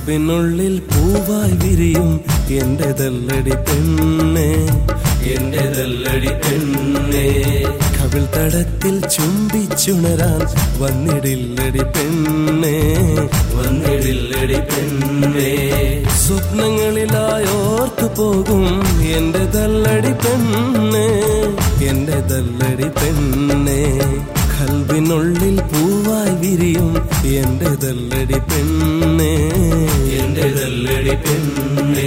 കൽബിനുള്ളിൽ പൂവായി വിരിയും എന്റെതല്ലടി പെണ്ണെ എന്റെതല്ലടി പെണ്ണെ കവിൾ തടത്തിൽ ചുംബിച്ചുണരാൻ വന്നിടില്ലടി പെണ്ണെ വന്നിടില്ലടി പെണ്ണെ സ്വപ്നങ്ങളിലായോർത്തു പോകും എന്റെതല്ലടി പെണ്ണെ എന്റെതല്ലടി പെണ്ണെ കൽവിനുള്ളിൽ പൂവായി വിരിയും എന്റെതല്ലടി പെണ്ണെ എന്റെതല്ലടി പെണ്ണെ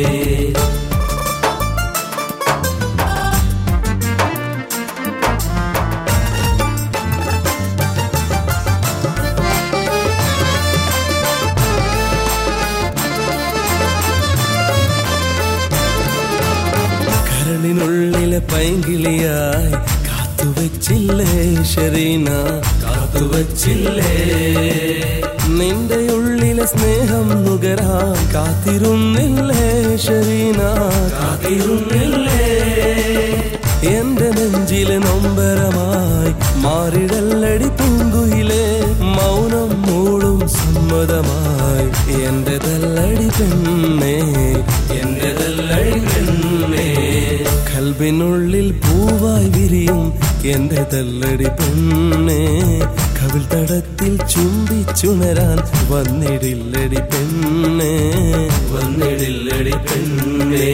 കരളിനുള്ളിലെ പൈങ്കിളിയായി കാത്തുവച്ചില്ലേ ഷെറീന കാത്തുവച്ചില്ലേ നിന്റെ ഉള്ളിലെ സ്നേഹം നുകരാൻ കാത്തിരുന്നില്ലേ ഷെറീന കാത്തിരുന്നില്ലേ എന്റെ നെഞ്ചിലെ നൊമ്പരമായി മാറിടല്ലടി പൂങ്കുയിലെ മൗനം മൂടും സമ്മതമായി എന്റെ തല്ലടി പെണ്ണേ എന്റെ തല്ലടി പെണ്ണേ കൽബിനുള്ളിൽ പൂവായി വിരിയും എന്റെ തല്ലടി പെണ്ണേ കവിൾ തടത്തിൽ ചുംബിച്ചുണരാൻ വന്നിടില്ലടി പെണ്ണേ വന്നിടില്ലടി പെണ്ണേ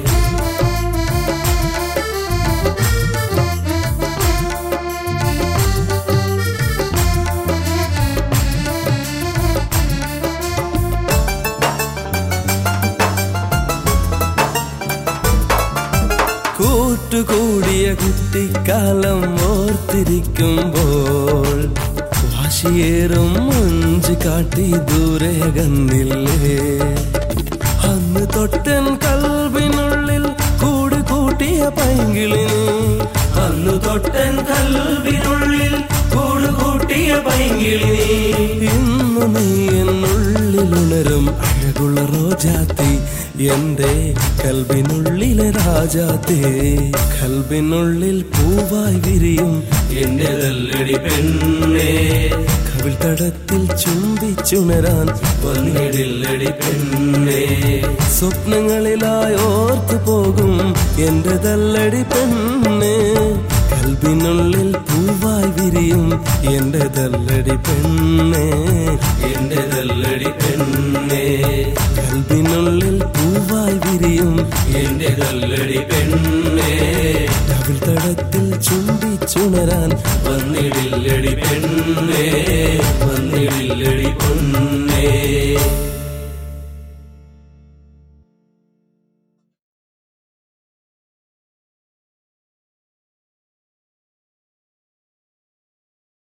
കൂട്ടുകൂടിയ കുട്ടിക്കാലം ഓർത്തിരിക്കുമ്പോൾ വാശിയേറും മഞ്ച് കാട്ടി ദൂരെ കന്നില്ലേ അന്ന് തൊട്ടൻ കൽവിനുള്ളിൽ കൂട് കൂട്ടിയ പൈങ്കിളിന് അന്ന് തൊട്ടൻ കൽവിനുള്ളിൽ കൂട് കൂട്ടിയ പൈങ്കിളിന് ഇന്ന് നീ എന്നുള്ളിലുണരും അഴകുള്ള റോജാത്തി എന്റെ കൽബിനുള്ളിലെ രാജാത്തേ കൽബിനുള്ളിൽ പൂവായി വിരിയും എന്റെ തല്ലടി പെണ്ണേ കവിൾ തടത്തിൽ ചുംബിച്ചുണരാൻ വന്നിടില്ലടി പെണ്ണേ സ്വപ്നങ്ങളിലായി ഓർത്തു പോകും എന്റെ തല്ലടി പെണ്ണേ കൽബിനുള്ളിൽ പൂവായി വിരിയും എന്റെ തല്ലടി പെണ്ണേ എന്റെ തല്ലടി പെണ്ണേ കൽബിനുള്ളിൽ പൂവായി വിരിയും എന്റെ തല്ലടി പെണ്ണേ കവിൾ തടത്തിൽ ചുംബിച്ചുണരാൻ വന്നിടില്ലടി പെണ്ണേ വന്നിടില്ലടി പൊന്നേ